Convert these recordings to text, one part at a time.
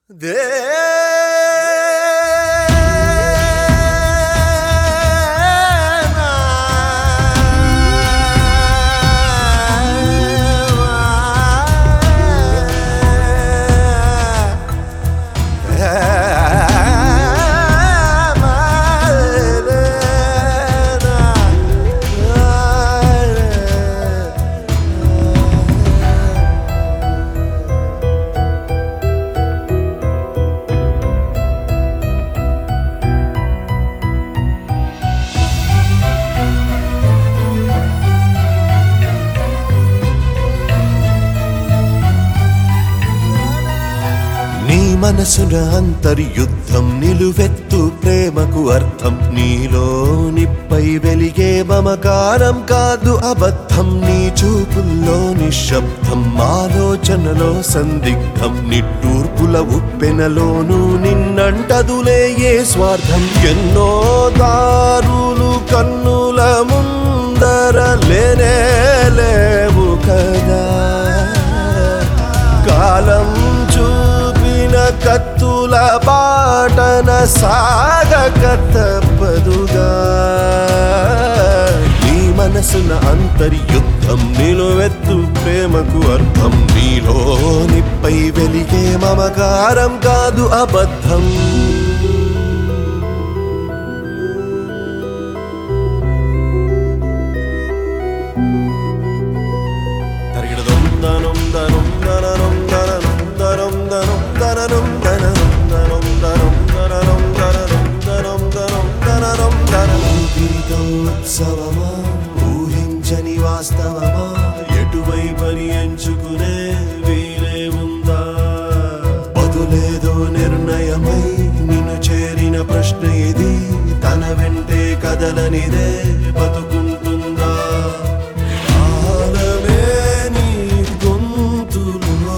నీ మనసున అంతర్యుద్ధం నిలువెత్తు ప్రేమకు అర్థం నీలో నిప్పై వెలిగే మమకారం కాదు అబద్ధం నీ చూపుల్లో నిశ్శబ్దం ఆలోచనలో సందిగ్ధం నిట్టూర్పుల ఉప్పెనలోను నిన్నంటదులే ఏ స్వార్థం ఎన్నో దారులు కన్నుల ముందర లేనే లేవు కదా కాలం చూపిన కత్తుల బాటన సాగక తప్పదుగా నీ మనసున అంతర్యుద్ధం నిలువెత్తు ప్రేమకు అర్థం నీలో నిప్పై వెలిగే మమకారం కాదు అబద్ధం తరిగిడదం దనం దనం దననం దననం దనం దనం దననం దననం దనం దనం దననం దననం దనం దనం దననం దననం గీతం ఉత్సవమా ఊహించని వాస్తవమా ఎటువైపని ఎంచుకునే వీలే ఉందా బదులేదో నిర్ణయమై నిన్ను చేరిన ప్రశ్న ఇది తన వెంటే కదలనిదే బతుకుంటుందా కాలమే నీ గొంతులో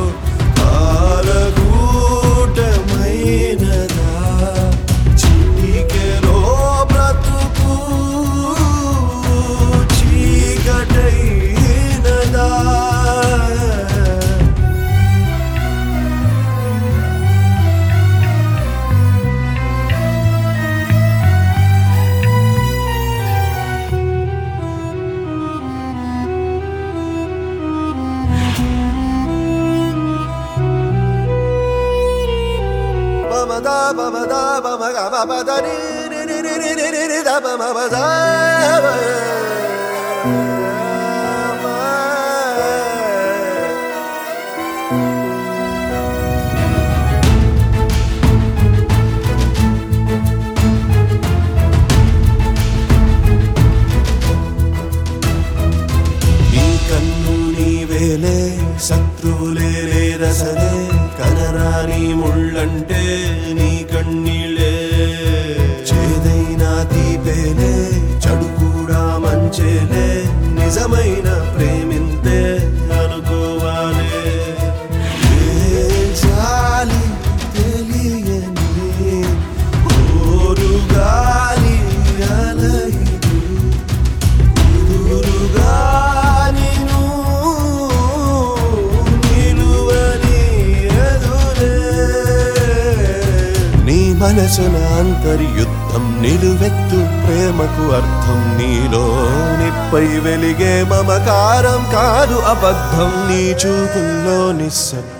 కాలగూటమైనదా చిటికెలో బ్రతుకు చీకటైనదా Bamada bamada bamaga babada ni ni ni ni ni ni ni ni da bamada నీ కన్ను నీవేలే శత్రువులే రసలే కనరాని ముళ్ళంటే నీ కన్నీళ్ళే చేదైన తీపేలే చెడు కూడా మంచేలే నిజమైన ప్రేమింతే అనుకోవాలే ఏ జాలి తెలియని ఓరుగాలి అలయిదు కుదురుగా నిన్ను నిలువని ఎదురే. నీ మనసున అంతర్యుద్ధం నిలువెత్తు ప్రేమకు అర్థం నీలో నిప్పై వెలిగే మమకారం కాదు అబద్ధం నీ చూపుల్లో నిశ్శబ్దం